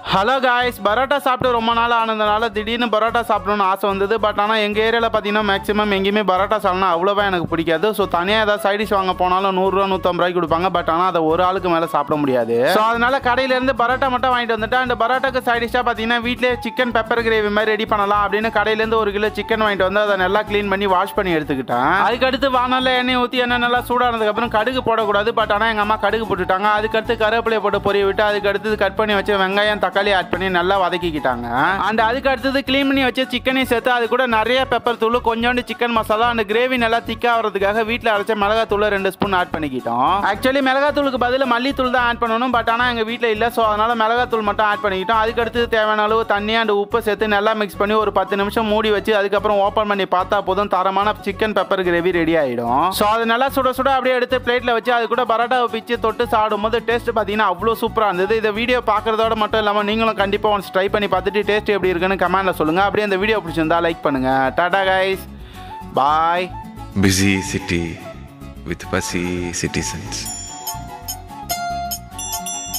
Hello guys parotta சாப்பிட்டு ரொம்ப நாள் ஆனதுனால திடீர்னு பரோட்டா சாப்பிடணும்னு ஆசை வந்தது பட் ஆனால் எங்கள் ஏரியாவில் பார்த்தீங்கன்னா மேக்ஸிமம் எங்கேயுமே பரோட்டா சாப்பிட்னா அவ்வளோவா எனக்கு பிடிக்காது ஸோ தனியாக ஏதாவது சைடிஷ் வாங்க போனாலும் நூறுரூவா நூற்றம்பது ரூபாய்க்கு கொடுப்பாங்க பட் ஆனால் அதை ஒரு ஆளுக்கு மேலே சாப்பிட முடியாது ஸோ அதனால கடையிலேருந்து பரோட்டா மட்டும் வாங்கிட்டு வந்துட்டேன் அந்த பரோட்டாக்கு சைடிஷாக பார்த்தீங்கன்னா வீட்டிலே சிக்கன் பெப்பர் கிரேவி மாதிரி ரெடி பண்ணலாம் அப்படின்னு கடையிலேருந்து ஒரு கிலோ சிக்கன் வாங்கிட்டு வந்து அதை நல்லா க்ளீன் பண்ணி வாஷ் பண்ணி எடுத்துக்கிட்டேன் அதுக்கடுத்து வானல்ல எண்ணெய் ஊற்றி எண்ணெய் நல்லா சூடானதுக்கப்புறம் கடுகு போடக்கூடாது பட் ஆனால் எங்கள் அம்மா கடுகு போட்டுட்டாங்க அதுக்கடுத்து கருவேப்பிலையை போட்டு பொரிய விட்டு அதுக்கு அடுத்தது கட் பண்ணி வச்சு வெங்காயம் தக்காளி ஆட் பண்ணி நல்லா வதக்கிக்கிட்டாங்க அண்ட் அதுக்கு அடுத்தது க்ளீன் பண்ணி வச்சு சிக்கனையும் சேர்த்து அது கூட நிறைய பெப்பர் தூள் கொஞ்சோண்டு சிக்கன் மசாலா அந்த கிரேவி நல்லா திக்கா வரதுக்காக வீட்டில் அரைச்ச மிளகாத்தூள் ரெண்டு ஸ்பூன் ஆட் பண்ணிக்கிட்டோம் ஆக்சுவலி மிளகாத்தூளுக்கு பதில் மல்லித்தூள் தான் ஆட் பண்ணணும் பட் ஆனால் எங்கள் வீட்டில் இல்லை ஸோ அதனால மிளகாத்தூள் மட்டும் ஆட் பண்ணிக்கிட்டோம் அதுக்கு அடுத்து தேவையான அளவு தண்ணி அண்ட் உப்பு சேர்த்து நல்லா மிக்ஸ் பண்ணி ஒரு பத்து நிமிஷம் மூடி வச்சு அதுக்கப்புறம் ஓப்பன் பண்ணி பார்த்தா போதும் தரமான சிக்கன் பெப்பர் கிரேவி ரெடி ஆகிடும் ஸோ அது நல்லா சுட சுட அப்படியே எடுத்து பிளேட்டில் வச்சு அது கூட பரோட்டாவை பிச்சு தொட்டு சாப்பிடும்போது டேஸ்ட் பார்த்தீங்கன்னா அவ்வளோ சூப்பராக இருந்தது இந்த வீடியோ பார்க்குறதோட மட்டும் இல்லாமல் நீங்களும் கண்டிப்பாக ஒன்ஸ் ட்ரை பண்ணி பார்த்துட்டு டேஸ்ட் எப்படி இருக்குன்னு கமெண்ட்டில் சொல்லுங்கள் அப்படியே அந்த வீடியோ பிடிச்சிருந்தா லைக் பண்ணுங்கள் டாடா guys bye busy city with fussy citizens.